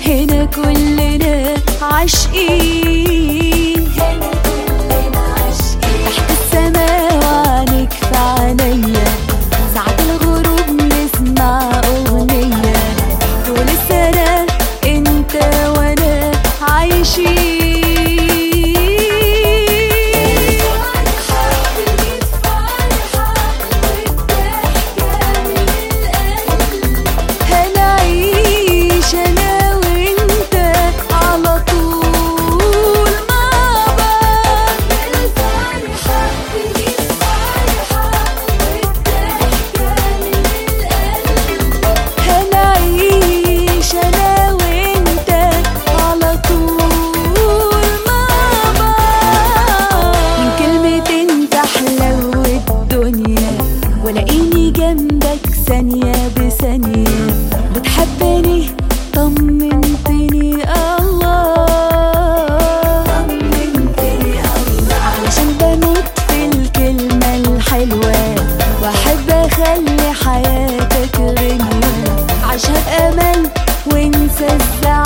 هنا كلنا عاشقين تحت السماء وعينك في عينيا ساعة الغروب نسمع أغنية طول السنة انت وانا عايشين هنعيش انا وانت على طول مع بعض الفرحة تجيب فرحة والضحكة من القلب هنعيش انا وانت على طول مع بعض من كلمتين تحلو الدنيا ولاقيني جنبك ثانية بثانية بتحبني طمنتني الله طمنتني الله علشان بموت في الكلمة الحلوة واحب اخلي حياتك غنوة عيشها بأمل وانسى الزعل